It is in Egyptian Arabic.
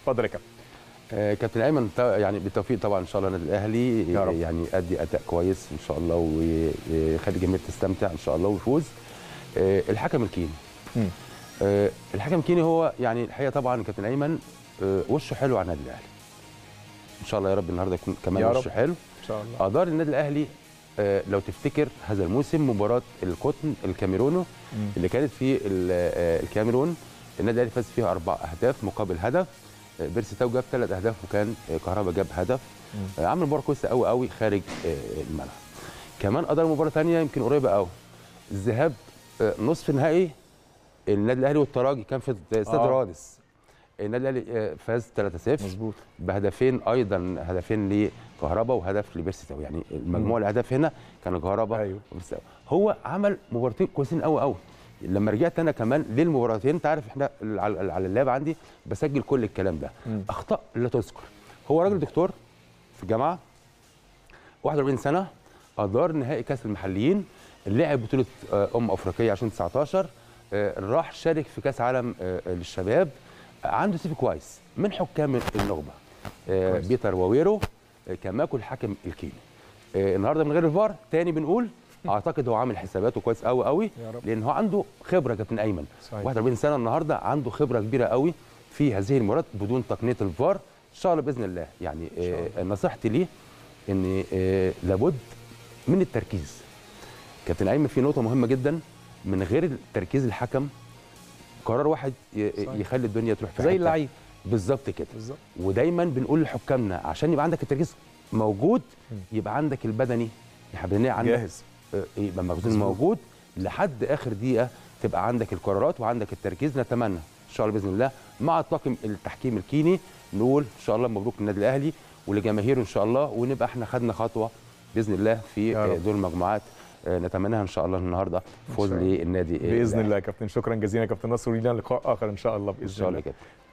اتفضل يا كابتن آه، كابتن ايمن تا- يعني بالتوفيق طبعا ان شاء الله النادي الاهلي يا رب. يعني ادي اداء كويس ان شاء الله ويخلي الجماهير تستمتع ان شاء الله ويفوز آه، الحكم الكيني مم. آه، الحكم الكيني هو يعني الحقيقه طبعا كابتن ايمن آه، وشه حلو على النادي الاهلي ان شاء الله يا رب النهارده يكون كمان يا رب. وشه حلو ان شاء الله ادار النادي الاهلي آه، لو تفتكر هذا الموسم مباراه القطن الكاميرونو مم. اللي كانت في ال- آه، الكاميرون النادي الاهلي فاز فيها اربع اهداف مقابل هدف آه، بيرسي تاو جاب ثلاث اهداف وكان آه، كهربا جاب هدف مم. آه، عمل مباراه كويسه قوي قوي خارج آه، الملعب كمان ادار مباراه ثانيه يمكن قريبه قوي الذهاب آه، نصف نهائي النادي الاهلي والترجي كان في استاد آه. رادس النادي الاهلي آه، فاز 3-0 مظبوط بهدفين ايضا هدفين لكهربا وهدف لبيرسي تاو يعني المجموع الاهداف هنا كان كهربا أيوه. وبيرسي تاو. هو عمل مباراتين كويسين قوي قوي لما رجعت انا كمان للمباراتين انت عارف احنا على على اللاب عندي بسجل كل الكلام ده مم. اخطاء لا تذكر هو راجل دكتور في الجامعه 41 سنه ادار نهائي كاس المحليين لعب بطوله آه، ام افريقيه 2019 آه، راح شارك في كاس عالم آه، للشباب آه، عنده سيف كويس من حكام النخبه آه، كويس. بيتر واويرو آه، كماكو الحكم الكيني آه، النهارده من غير الفار تاني بنقول اعتقد هو عامل حساباته كويس قوي قوي يا رب. لان هو عنده خبره يا كابتن ايمن صحيح. 41 سنه النهارده عنده خبره كبيره قوي في هذه المباراه بدون تقنيه الفار ان شاء الله باذن الله يعني آه، نصيحتي ليه ان آه، لابد من التركيز كابتن ايمن في نقطه مهمه جدا من غير تركيز الحكم قرار واحد ي- صحيح. يخلي الدنيا تروح في زي حتة. اللعيب بالظبط كده بالظبط ودايما بنقول لحكامنا عشان يبقى عندك التركيز موجود يبقى عندك البدني البدنيه عندك جاهز آه، يبقى مخزون مظبوط. موجود لحد اخر دقيقه تبقى عندك القرارات وعندك التركيز نتمنى ان شاء الله باذن الله مع الطاقم التحكيم الكيني نقول ان شاء الله مبروك للنادي الاهلي ولجماهيره ان شاء الله ونبقى احنا خدنا خطوه باذن الله في يا رب. آه، دور المجموعات آه، نتمناها ان شاء الله النهارده فوز شاء الله. للنادي آه، باذن الأهلي. الله يا كابتن شكرا جزيلا يا كابتن نصر ولينا لقاء اخر ان شاء الله باذن ان شاء الله الله كده